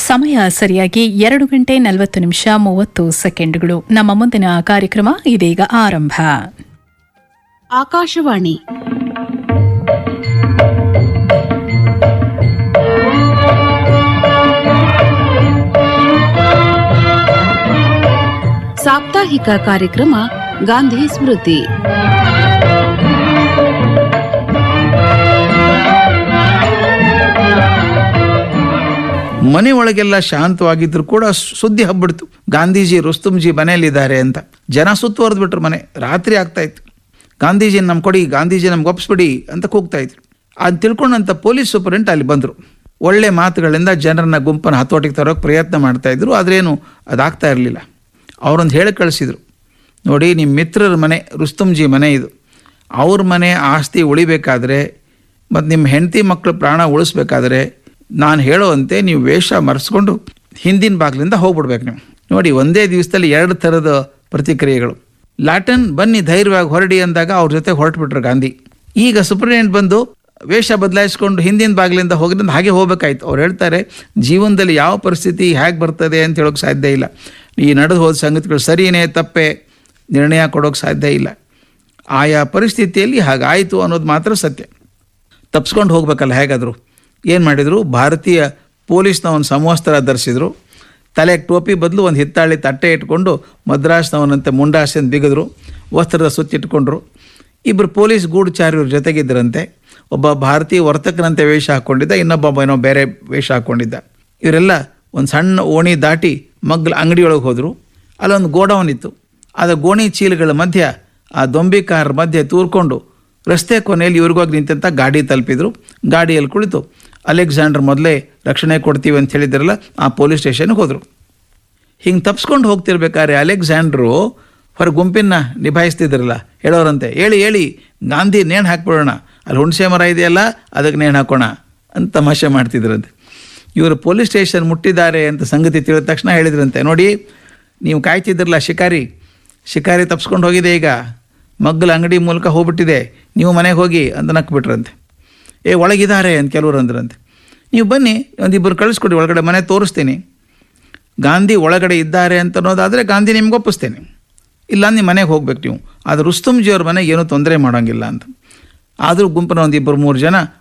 ಸಮಯ ಸರಿಯಾಗಿ ಎರಡು ಗಂಟೆ ನಲವತ್ತು ನಿಮಿಷ ಮೂವತ್ತು ಸೆಕೆಂಡ್ಗಳು ನಮ್ಮ ಮುಂದಿನ ಕಾರ್ಯಕ್ರಮ ಇದೀಗ ಆರಂಭ ಆಕಾಶವಾಣಿ ಸಾಪ್ತಾಹಿಕ ಕಾರ್ಯಕ್ರಮ ಗಾಂಧಿ ಸ್ಮೃತಿ ಮನೆ ಒಳಗೆಲ್ಲ ಶಾಂತವಾಗಿದ್ರು ಕೂಡ ಸುದ್ದಿ ಹಬ್ಬಿಡ್ತು ಗಾಂಧೀಜಿ ರುಸ್ತುಂಜಿ ಮನೆಯಲ್ಲಿದ್ದಾರೆ ಅಂತ ಜನ ಸುತ್ತುವರೆದು ಬಿಟ್ರು ಮನೆ ರಾತ್ರಿ ಆಗ್ತಾ ಇತ್ತು ಗಾಂಧೀಜಿ ನಮ್ ಕೊಡಿ ಗಾಂಧೀಜಿ ನಮ್ಗೆ ಒಪ್ಪಿಸ್ಬಿಡಿ ಅಂತ ಕೂಗ್ತಾ ಇದ್ರು ಅದು ತಿಳ್ಕೊಂಡಂತ ಪೊಲೀಸ್ ಸೂಪರಿಂಟ್ ಅಲ್ಲಿ ಬಂದರು ಒಳ್ಳೆ ಮಾತುಗಳಿಂದ ಜನರನ್ನ ಗುಂಪನ್ನು ಹತೋಟಿಗೆ ತರೋಕೆ ಪ್ರಯತ್ನ ಮಾಡ್ತಾ ಇದ್ರು ಆದ್ರೇನು ಅದಾಗ್ತಾ ಇರಲಿಲ್ಲ ಅವರೊಂದು ಹೇಳಿ ಕಳಿಸಿದ್ರು ನೋಡಿ ನಿಮ್ಮ ಮಿತ್ರರ ಮನೆ ರುಸ್ತುಂಜಿ ಮನೆ ಇದು ಅವ್ರ ಮನೆ ಆಸ್ತಿ ಉಳಿಬೇಕಾದ್ರೆ ಮತ್ತು ನಿಮ್ಮ ಹೆಂಡತಿ ಮಕ್ಕಳು ಪ್ರಾಣ ಉಳಿಸ್ಬೇಕಾದ್ರೆ ನಾನು ಹೇಳೋವಂತೆ ನೀವು ವೇಷ ಮರೆಸ್ಕೊಂಡು ಹಿಂದಿನ ಬಾಗಿಲಿಂದ ಹೋಗ್ಬಿಡ್ಬೇಕು ನೀವು ನೋಡಿ ಒಂದೇ ದಿವಸದಲ್ಲಿ ಎರಡು ಥರದ ಪ್ರತಿಕ್ರಿಯೆಗಳು ಲಾಟನ್ ಬನ್ನಿ ಧೈರ್ಯವಾಗಿ ಹೊರಡಿ ಅಂದಾಗ ಅವ್ರ ಜೊತೆ ಹೊರಟ್ಬಿಟ್ರು ಗಾಂಧಿ ಈಗ ಸುಪ್ರೀಂಟೆಂಡೆಂಟ್ ಬಂದು ವೇಷ ಬದಲಾಯಿಸ್ಕೊಂಡು ಹಿಂದಿನ ಬಾಗಿಲಿಂದ ಹೋಗಿದ್ರಿಂದ ಹಾಗೆ ಹೋಗ್ಬೇಕಾಯ್ತು ಅವ್ರು ಹೇಳ್ತಾರೆ ಜೀವನದಲ್ಲಿ ಯಾವ ಪರಿಸ್ಥಿತಿ ಹೇಗೆ ಬರ್ತದೆ ಅಂತ ಹೇಳೋಕೆ ಸಾಧ್ಯ ಇಲ್ಲ ಈ ನಡೆದು ಹೋದ ಸಂಗತಿಗಳು ಸರಿಯೇ ತಪ್ಪೆ ನಿರ್ಣಯ ಕೊಡೋಕೆ ಸಾಧ್ಯ ಇಲ್ಲ ಆಯಾ ಪರಿಸ್ಥಿತಿಯಲ್ಲಿ ಹಾಗಾಯಿತು ಅನ್ನೋದು ಮಾತ್ರ ಸತ್ಯ ತಪ್ಸ್ಕೊಂಡು ಹೋಗ್ಬೇಕಲ್ಲ ಹೇಗಾದರೂ ಏನು ಮಾಡಿದರು ಭಾರತೀಯ ಪೊಲೀಸ್ನ ಒಂದು ಸಮವಸ್ತ್ರ ಧರಿಸಿದ್ರು ತಲೆಗೆ ಟೋಪಿ ಬದಲು ಒಂದು ಹಿತ್ತಾಳಿ ತಟ್ಟೆ ಇಟ್ಕೊಂಡು ಮದ್ರಾಸ್ನವನಂತೆ ಮುಂಡಾಸೆಂದು ಬಿಗಿದ್ರು ವಸ್ತ್ರದ ಸುತ್ತಿಟ್ಕೊಂಡ್ರು ಇಬ್ಬರು ಪೊಲೀಸ್ ಗೂಢಚಾರ್ಯರ ಜೊತೆಗಿದ್ದರಂತೆ ಒಬ್ಬ ಭಾರತೀಯ ವರ್ತಕನಂತೆ ವೇಷ ಹಾಕ್ಕೊಂಡಿದ್ದ ಇನ್ನೊಬ್ಬ ಏನೋ ಬೇರೆ ವೇಷ ಹಾಕ್ಕೊಂಡಿದ್ದ ಇವರೆಲ್ಲ ಒಂದು ಸಣ್ಣ ಓಣಿ ದಾಟಿ ಮಗ್ಲ ಅಂಗಡಿಯೊಳಗೆ ಹೋದರು ಅಲ್ಲೊಂದು ಗೋಡೌನ್ ಇತ್ತು ಆದ ಗೋಣಿ ಚೀಲಗಳ ಮಧ್ಯ ಆ ದೊಂಬಿಕಾರರ ಮಧ್ಯೆ ತೂರ್ಕೊಂಡು ರಸ್ತೆ ಕೊನೆಯಲ್ಲಿ ಇವ್ರಿಗೋಗಿ ನಿಂತಂತ ಗಾಡಿ ತಲುಪಿದ್ರು ಗಾಡಿಯಲ್ಲಿ ಕುಳಿತು ಅಲೆಕ್ಸಾಂಡರ್ ಮೊದಲೇ ರಕ್ಷಣೆ ಕೊಡ್ತೀವಿ ಅಂತ ಹೇಳಿದ್ರಲ್ಲ ಆ ಪೊಲೀಸ್ ಸ್ಟೇಷನ್ಗೆ ಹೋದರು ಹಿಂಗೆ ತಪ್ಸ್ಕೊಂಡು ಹೋಗ್ತಿರ್ಬೇಕಾದ್ರೆ ಅಲೆಕ್ಸಾಂಡ್ರು ಹೊರ ಗುಂಪಿನ ನಿಭಾಯಿಸ್ತಿದ್ರಲ್ಲ ಹೇಳೋರಂತೆ ಹೇಳಿ ಹೇಳಿ ಗಾಂಧಿ ನೇಣು ಹಾಕ್ಬಿಡೋಣ ಅಲ್ಲಿ ಹುಣಸೆ ಮರ ಇದೆಯಲ್ಲ ಅದಕ್ಕೆ ನೇಣು ಹಾಕೋಣ ಅಂತ ತಮಾಷೆ ಮಾಡ್ತಿದ್ರಂತೆ ಇವರು ಪೊಲೀಸ್ ಸ್ಟೇಷನ್ ಮುಟ್ಟಿದ್ದಾರೆ ಅಂತ ಸಂಗತಿ ತಿಳಿದ ತಕ್ಷಣ ಹೇಳಿದ್ರಂತೆ ನೋಡಿ ನೀವು ಕಾಯ್ತಿದ್ರಲ್ಲ ಶಿಕಾರಿ ಶಿಕಾರಿ ತಪ್ಸ್ಕೊಂಡು ಹೋಗಿದೆ ಈಗ ಮಗ್ಗಲ ಅಂಗಡಿ ಮೂಲಕ ಹೋಗ್ಬಿಟ್ಟಿದೆ ನೀವು ಮನೆಗೆ ಹೋಗಿ ಅಂತ ನಕ್ಬಿಟ್ರಂತೆ ಏ ಒಳಗಿದ್ದಾರೆ ಅಂತ ಕೆಲವರು ಅಂದ್ರಂತೆ ನೀವು ಬನ್ನಿ ಒಂದಿಬ್ಬರು ಕಳಿಸ್ಕೊಡಿ ಒಳಗಡೆ ಮನೆ ತೋರಿಸ್ತೀನಿ ಗಾಂಧಿ ಒಳಗಡೆ ಇದ್ದಾರೆ ಅಂತ ಅನ್ನೋದಾದರೆ ಗಾಂಧಿ ನಿಮ್ಗೆ ಒಪ್ಪಿಸ್ತೇನೆ ಇಲ್ಲ ನಿಮ್ಮ ಮನೆಗೆ ಹೋಗ್ಬೇಕು ನೀವು ಆದರೆ ರುಸ್ತುಂಜಿಯವ್ರ ಮನೆಗೆ ಏನೂ ತೊಂದರೆ ಮಾಡೋಂಗಿಲ್ಲ ಅಂತ ಆದರೂ ಗುಂಪಿನ ಒಂದು ಇಬ್ಬರು ಮೂರು ಜನ